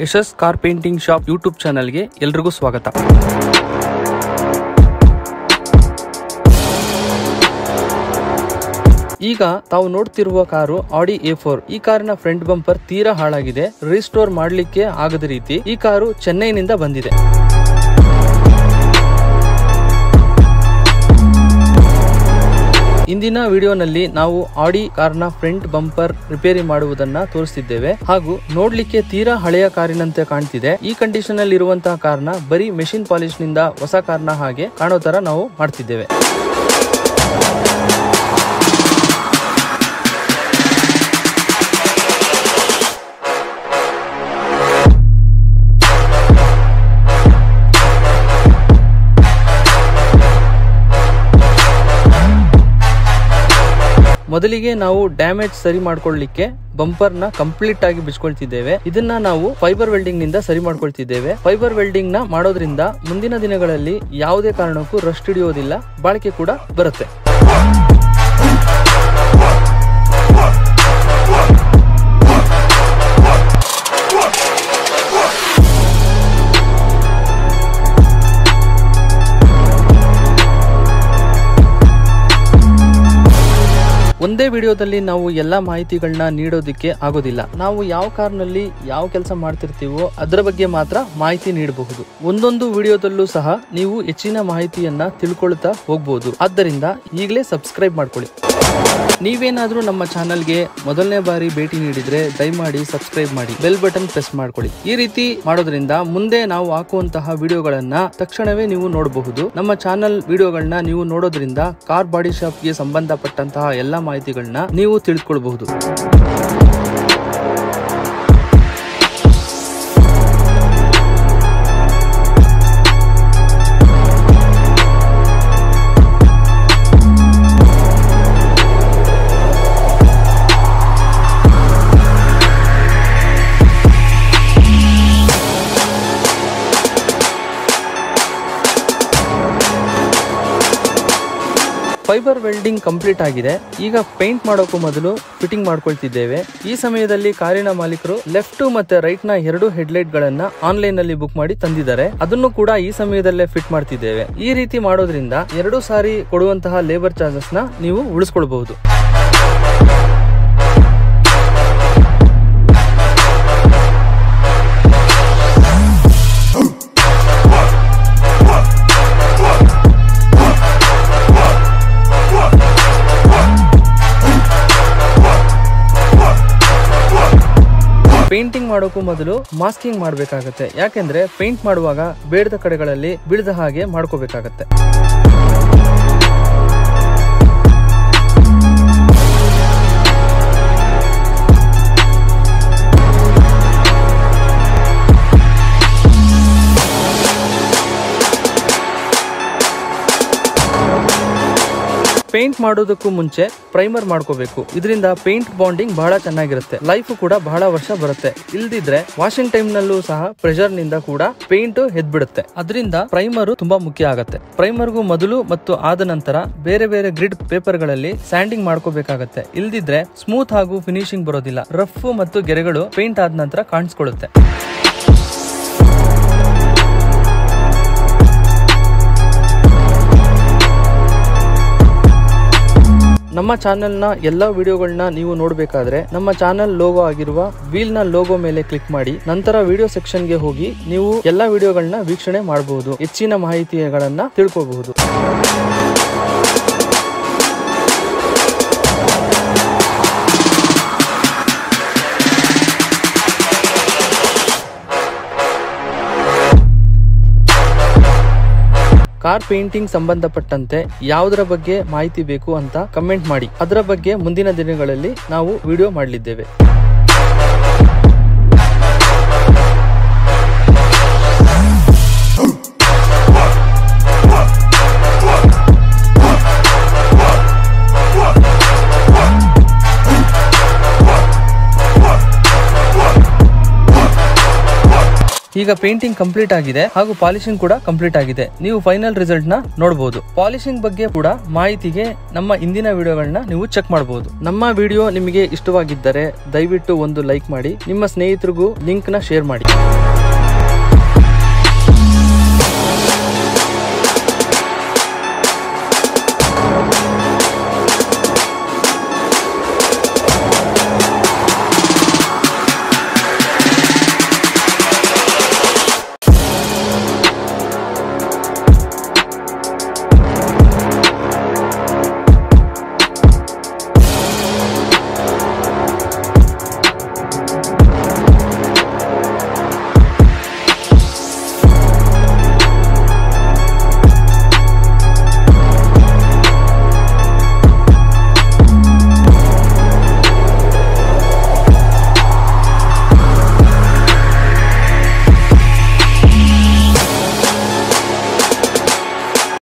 ಯಶಸ್ car painting shop YouTube ಚಾನಲ್ಗೆ ಎಲ್ರಿಗೂ ಸ್ವಾಗತ ಈಗ ತಾವು ನೋಡ್ತಿರುವ ಕಾರು ಆಡಿ ಎ ಫೋರ್ ಈ ಕಾರಿನ ಫ್ರಂಟ್ ಬಂಪರ್ ತೀರಾ ಹಾಳಾಗಿದೆ ರೀಸ್ಟೋರ್ ಮಾಡಲಿಕ್ಕೆ ಆಗದ ರೀತಿ ಈ ಕಾರು ಚೆನ್ನೈನಿಂದ ಬಂದಿದೆ ಇಂದಿನ ವಿಡಿಯೋನಲ್ಲಿ ನಾವು ಆಡಿ ಕಾರ್ನ ಫ್ರಂಟ್ ಬಂಪರ್ ರಿಪೇರಿ ಮಾಡುವುದನ್ನ ತೋರಿಸ್ತಿದ್ದೇವೆ ಹಾಗೂ ನೋಡ್ಲಿಕ್ಕೆ ತೀರಾ ಹಳೆಯ ಕಾರಿನಂತೆ ಕಾಣ್ತಿದೆ ಈ ಕಂಡೀಷನ್ ಅಲ್ಲಿ ಇರುವಂತಹ ಕಾರ್ನ ಬರೀ ಮೆಷಿನ್ ಪಾಲಿಶ್ ನಿಂದ ಹೊಸ ಕಾರ್ನ ಹಾಗೆ ಕಾಣೋ ತರ ನಾವು ಮಾಡ್ತಿದ್ದೇವೆ ಮೊದಲಿಗೆ ನಾವು ಡ್ಯಾಮೇಜ್ ಸರಿ ಮಾಡ್ಕೊಳ್ಳಿಕ್ಕೆ ಬಂಪರ್ ನ ಕಂಪ್ಲೀಟ್ ಆಗಿ ಬಿಚ್ಕೊಳ್ತಿದ್ದೇವೆ ಇದನ್ನ ನಾವು ಫೈಬರ್ ವೆಲ್ಡಿಂಗ್ ನಿಂದ ಸರಿ ಮಾಡ್ಕೊಳ್ತಿದ್ದೇವೆ ಫೈಬರ್ ವೆಲ್ಡಿಂಗ್ ನ ಮಾಡೋದ್ರಿಂದ ಮುಂದಿನ ದಿನಗಳಲ್ಲಿ ಯಾವುದೇ ಕಾರಣಕ್ಕೂ ರಸ್ಟ್ ಹಿಡಿಯೋದಿಲ್ಲ ಬಾಳಿಕೆ ಕೂಡ ಬರುತ್ತೆ ಒಂದೇ ವಿಡಿಯೋದಲ್ಲಿ ನಾವು ಎಲ್ಲಾ ಮಾಹಿತಿಗಳನ್ನ ನೀಡೋದಕ್ಕೆ ಆಗೋದಿಲ್ಲ ನಾವು ಯಾವ ಕಾರ್ನಲ್ಲಿ ಯಾವ ಕೆಲಸ ಮಾಡ್ತಿರ್ತೀವೋ ಅದರ ಬಗ್ಗೆ ಮಾತ್ರ ಮಾಹಿತಿ ನೀಡಬಹುದು ಒಂದೊಂದು ವಿಡಿಯೋದಲ್ಲೂ ಸಹ ನೀವು ಹೆಚ್ಚಿನ ಮಾಹಿತಿಯನ್ನ ತಿಳ್ಕೊಳ್ತಾ ಹೋಗ್ಬೋದು ಆದ್ದರಿಂದ ಈಗಲೇ ಸಬ್ಸ್ಕ್ರೈಬ್ ಮಾಡ್ಕೊಳ್ಳಿ ನೀವೇನಾದ್ರೂ ನಮ್ಮ ಚಾನಲ್ಗೆ ಮೊದಲನೇ ಬಾರಿ ಭೇಟಿ ನೀಡಿದ್ರೆ ದಯಮಾಡಿ ಸಬ್ಸ್ಕ್ರೈಬ್ ಮಾಡಿ ಬೆಲ್ ಬಟನ್ ಪ್ರೆಸ್ ಮಾಡ್ಕೊಳ್ಳಿ ಈ ರೀತಿ ಮಾಡೋದ್ರಿಂದ ಮುಂದೆ ನಾವು ಹಾಕುವಂತಹ ವಿಡಿಯೋಗಳನ್ನ ತಕ್ಷಣವೇ ನೀವು ನೋಡಬಹುದು ನಮ್ಮ ಚಾನಲ್ ವಿಡಿಯೋಗಳನ್ನ ನೀವು ನೋಡೋದ್ರಿಂದ ಕಾರ್ ಬಾಡಿ ಶಾಪ್ಗೆ ಸಂಬಂಧಪಟ್ಟಂತಹ ಎಲ್ಲಾ ಮಾಹಿತಿಗಳನ್ನ ನೀವು ತಿಳಿದುಕೊಳ್ಬಹುದು ಫೈಬರ್ ವೆಲ್ಡಿಂಗ್ ಕಂಪ್ಲೀಟ್ ಆಗಿದೆ ಈಗ ಪೇಂಟ್ ಮಾಡೋಕ್ಕೂ ಮೊದಲು ಫಿಟ್ಟಿಂಗ್ ಮಾಡ್ಕೊಳ್ತಿದ್ದೇವೆ ಈ ಸಮಯದಲ್ಲಿ ಕಾರಿನ ಮಾಲೀಕರು ಲೆಫ್ಟ್ ಮತ್ತೆ ರೈಟ್ ನ ಎರಡು ಹೆಡ್ಲೈಟ್ ಗಳನ್ನ ಆನ್ಲೈನ್ ನಲ್ಲಿ ಬುಕ್ ಮಾಡಿ ತಂದಿದ್ದಾರೆ ಅದನ್ನು ಕೂಡ ಈ ಸಮಯದಲ್ಲೇ ಫಿಟ್ ಮಾಡ್ತಿದ್ದೇವೆ ಈ ರೀತಿ ಮಾಡೋದ್ರಿಂದ ಎರಡು ಸಾರಿ ಕೊಡುವಂತಹ ಲೇಬರ್ ಚಾರ್ಜಸ್ ನ ನೀವು ಉಳಿಸ್ಕೊಳ್ಬಹುದು ಪೇಂಟಿಂಗ್ ಮಾಡೋಕ್ಕೂ ಮೊದಲು ಮಾಸ್ಕಿಂಗ್ ಮಾಡಬೇಕಾಗತ್ತೆ ಯಾಕೆಂದ್ರೆ ಪೇಂಟ್ ಮಾಡುವಾಗ ಬೇಡದ ಕಡೆಗಳಲ್ಲಿ ಬೀಳದ ಹಾಗೆ ಮಾಡ್ಕೋಬೇಕಾಗತ್ತೆ ಪೇಂಟ್ ಮಾಡೋದಕ್ಕೂ ಮುಂಚೆ ಪ್ರೈಮರ್ ಮಾಡ್ಕೋಬೇಕು ಇದರಿಂದ ಪೇಂಟ್ ಬಾಂಡಿಂಗ್ ಬಹಳ ಚೆನ್ನಾಗಿರುತ್ತೆ ಲೈಫ್ ಕೂಡ ಬಹಳ ವರ್ಷ ಬರುತ್ತೆ ಇಲ್ದಿದ್ರೆ ವಾಷಿಂಗ್ ಟೈಮ್ ನಲ್ಲೂ ಸಹ ಪ್ರೆಷರ್ ನಿಂದ ಕೂಡ ಪೇಂಟ್ ಎದ್ಬಿಡುತ್ತೆ ಅದರಿಂದ ಪ್ರೈಮರ್ ತುಂಬಾ ಮುಖ್ಯ ಆಗತ್ತೆ ಪ್ರೈಮರ್ಗೂ ಮೊದಲು ಮತ್ತು ಆದ ನಂತರ ಬೇರೆ ಬೇರೆ ಗ್ರಿಡ್ ಪೇಪರ್ ಗಳಲ್ಲಿ ಸ್ಯಾಂಡಿಂಗ್ ಮಾಡ್ಕೋಬೇಕಾಗತ್ತೆ ಇಲ್ದಿದ್ರೆ ಸ್ಮೂತ್ ಹಾಗೂ ಫಿನಿಶಿಂಗ್ ಬರೋದಿಲ್ಲ ರಫ್ ಮತ್ತು ಗೆರೆಗಳು ಪೇಂಟ್ ಆದ ನಂತರ ಕಾಣಿಸ್ಕೊಳ್ಳುತ್ತೆ ನಮ್ಮ ಚಾನೆಲ್ನ ಎಲ್ಲ ವಿಡಿಯೋಗಳನ್ನ ನೀವು ನೋಡಬೇಕಾದ್ರೆ ನಮ್ಮ ಚಾನೆಲ್ ಲೋಗೋ ಆಗಿರುವ ವೀಲ್ ನ ಲೋಗೋ ಮೇಲೆ ಕ್ಲಿಕ್ ಮಾಡಿ ನಂತರ ವಿಡಿಯೋ ಸೆಕ್ಷನ್ಗೆ ಹೋಗಿ ನೀವು ಎಲ್ಲ ವಿಡಿಯೋಗಳನ್ನ ವೀಕ್ಷಣೆ ಮಾಡಬಹುದು ಹೆಚ್ಚಿನ ಮಾಹಿತಿಗಳನ್ನ ತಿಳ್ಕೋಬಹುದು ಕಾರ್ ಪೇಂಟಿಂಗ್ ಸಂಬಂಧಪಟ್ಟಂತೆ ಯಾವುದರ ಬಗ್ಗೆ ಮಾಹಿತಿ ಬೇಕು ಅಂತ ಕಮೆಂಟ್ ಮಾಡಿ ಅದರ ಬಗ್ಗೆ ಮುಂದಿನ ದಿನಗಳಲ್ಲಿ ನಾವು ವಿಡಿಯೋ ಮಾಡಲಿದ್ದೇವೆ ಈಗ ಪೇಂಟಿಂಗ್ ಕಂಪ್ಲೀಟ್ ಆಗಿದೆ ಹಾಗೂ ಪಾಲಿಶಿಂಗ್ ಕೂಡ ಕಂಪ್ಲೀಟ್ ಆಗಿದೆ ನೀವು ಫೈನಲ್ ರಿಸಲ್ಟ್ ನ ನೋಡಬಹುದು ಪಾಲಿಶಿಂಗ್ ಬಗ್ಗೆ ಕೂಡ ಮಾಹಿತಿಗೆ ನಮ್ಮ ಇಂದಿನ ವಿಡಿಯೋಗಳನ್ನ ನೀವು ಚೆಕ್ ಮಾಡಬಹುದು ನಮ್ಮ ವಿಡಿಯೋ ನಿಮಗೆ ಇಷ್ಟವಾಗಿದ್ದರೆ ದಯವಿಟ್ಟು ಒಂದು ಲೈಕ್ ಮಾಡಿ ನಿಮ್ಮ ಸ್ನೇಹಿತರಿಗೂ ಲಿಂಕ್ ನ ಶೇರ್ ಮಾಡಿ